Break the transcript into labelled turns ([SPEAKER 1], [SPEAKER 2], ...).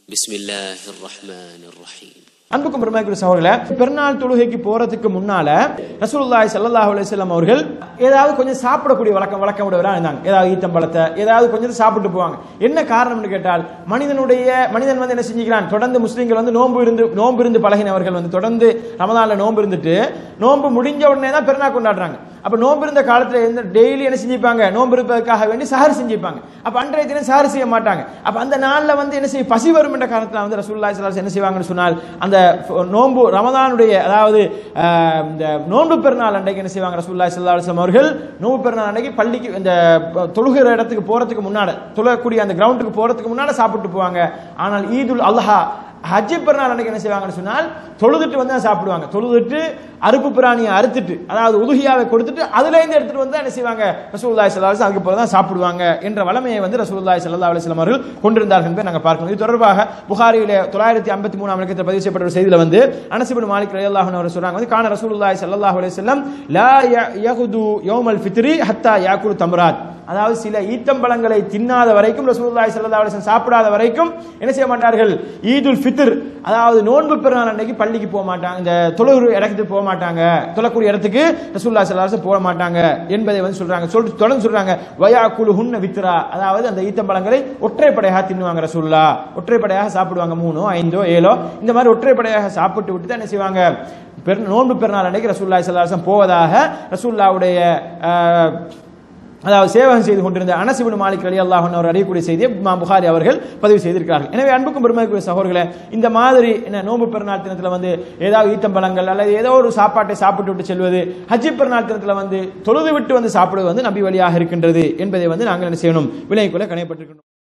[SPEAKER 1] بسم الله الرحمن الرحيم
[SPEAKER 2] அன்புக்கும் பெருமைக்குரிய சகோதரர்களே பெருநாள் தொழுகைக்கு போறதுக்கு முன்னால ரசூலுல்லாஹி ஸல்லல்லாஹு அலைஹி வஸல்லம் அவர்கள் ஏதாவது கொஞ்சம் சாப்பிடக்கூடிய வழக்கம் வழக்கம் உடையவரா இருந்தாங்க ஏதாவது ஈத்தம்பழத்தை ஏதாவது கொஞ்சம் சாப்பிட்டு போவாங்க என்ன காரணம்னு கேட்டால் மனிதனுடைய மனிதன் வந்து என்ன செஞ்சுக்கிறான் தொடர்ந்து முஸ்லீம்கள் வந்து நோன்பு இருந்து நோன்பு இருந்து பழகினவர்கள் வந்து தொடர்ந்து ரமதான்ல நோன்பு இருந்துட்டு நோன்பு முடிஞ்ச உடனே தான் பெருநாள் கொண்டாடுறாங்க அப்ப நோன்பு இருந்த காலத்துல எந்த டெய்லி என்ன செஞ்சுப்பாங்க நோன்பு இருப்பதற்காக வேண்டி சஹர் செஞ்சுப்பாங்க அப்ப அன்றைய தினம் சஹர் செய்ய மாட்டாங்க அப்ப அந்த நாள்ல வந்து என்ன செய்ய பசி வரும் என்ற காரணத்துல வந்து ரசூலுல்லாஹி ஸல்லல்லாஹு அலைஹி வஸல்லம் என்ன செய்வாங்கன்னு சொன்னால் அந்த நோன்பு ரமதானுடைய அதாவது ஆஹ், இந்த நோன்பு பெருநாள் அன்றைக்கு என்ன செய்வாங்க ரசூலுல்லாஹி ஸல்லல்லாஹு அலைஹி வஸல்லம் அவர்கள் நோன்பு பெருநாள் அன்றைக்கு பள்ளிக்கு இந்த தொழுகிற இடத்துக்கு போறதுக்கு முன்னால தொழக்கூடிய அந்த கிரவுண்டுக்கு போறதுக்கு முன்னால சாப்பிட்டு போவாங்க ஆனால் ஈதுல் அல்ஹா ஹஜ்ஜி பெருநாள் அன்னைக்கு என்ன செய்வாங்கன்னு சொன்னால் தொழுதுட்டு வந்து தான் சாப்பிடுவாங்க தொழுதுட்டு அறுப்பு பிராணியை அறுத்துட்டு அதாவது உதுகியாவை கொடுத்துட்டு அதுல இருந்து எடுத்துட்டு வந்து என்ன செய்வாங்க ரசூலுல்லாஹி ஸல்லல்லாஹு அலைஹி அதுக்கு பிறகு தான் சாப்பிடுவாங்க என்ற வளமையை வந்து ரசூலுல்லாஹி ஸல்லல்லாஹு அலைஹி வஸல்லம் அவர்கள் கொண்டிருந்தார்கள் என்பதை நாங்கள் பார்க்கணும் இது தொடர்பாக புகாரியிலே தொள்ளாயிரத்தி ஐம்பத்தி மூணாம் இலக்கத்தில் பதிவு செய்யப்பட்ட ஒரு செய்தியில வந்து அனசிபின் மாலிக் ரலியல்லாஹு அன்ஹு அவர் சொல்றாங்க வந்து கான ரசூலுல்லாஹி ஸல்லல்லாஹு அலைஹி வஸல்லம் லா யஹுது யௌமல் ஃபித்ரி ஹத்தா யாக்குலு தம்ராத் அதாவது சில ஈத்தம்பழங்களை தின்னாத வரைக்கும் ரசூலுல்லாஹி ஸல்லல்லாஹு அலைஹி வஸல்லம் சாப்பிடாத வரைக்கும் என்ன செய்ய மாட்டார்கள் ஈதுல் ஃபித்ர் அதாவது நோன்பு பெருநாள் அன்னைக்கு பள்ளிக்கு போக மாட்டாங்க இந்த தொழுகிற இடத்துக்கு போக மாட்டாங்க தொழக்கூடிய இடத்துக்கு ரசூலுல்லாஹி ஸல்லல்லாஹு அலைஹி வஸல்லம் போக மாட்டாங்க என்பதை வந்து சொல்றாங்க சொல்லிட்டு தொடர்ந்து சொல்றாங்க வயா குலு ஹுன்ன வித்ரா அதாவது அந்த ஈத்தம்பழங்களை ஒற்றைப்படையாக தின்னுவாங்க ரசூல்லா ஒற்றைப்படையாக சாப்பிடுவாங்க மூணோ ஐந்தோ ஏழோ இந்த மாதிரி ஒற்றைப்படையாக சாப்பிட்டு விட்டு தான் என்ன செய்வாங்க பெரு நோன்பு பெருநாள் அன்னைக்கு ரசூலுல்லாஹி ஸல்லல்லாஹு அலைஹி வஸல்லம் போவதாக ரசூல்லாவுடைய ஆஹ், அதாவது சேவகம் செய்து கொண்டிருந்த அனசிபின் மாலிக் அலி அல்லாஹ் அவர் அறியக்கூடிய செய்தியை இமாம் புகாரி அவர்கள் பதிவு செய்திருக்கிறார்கள் எனவே அன்புக்கும் பெருமைக்குரிய சகோதரர்களே இந்த மாதிரி என்ன நோன்பு பெருநாள் தினத்தில் வந்து ஏதாவது ஈத்தம்பழங்கள் அல்லது ஏதோ ஒரு சாப்பாட்டை சாப்பிட்டு விட்டு செல்வது ஹஜ்ஜி பெருநாள் தினத்தில் வந்து தொழுது விட்டு வந்து சாப்பிடுவது வந்து நம்பி வழியாக இருக்கின்றது என்பதை வந்து நாங்கள் என்ன செய்யணும் விலைக்குள்ள கணையப்பட்டிருக்கணும்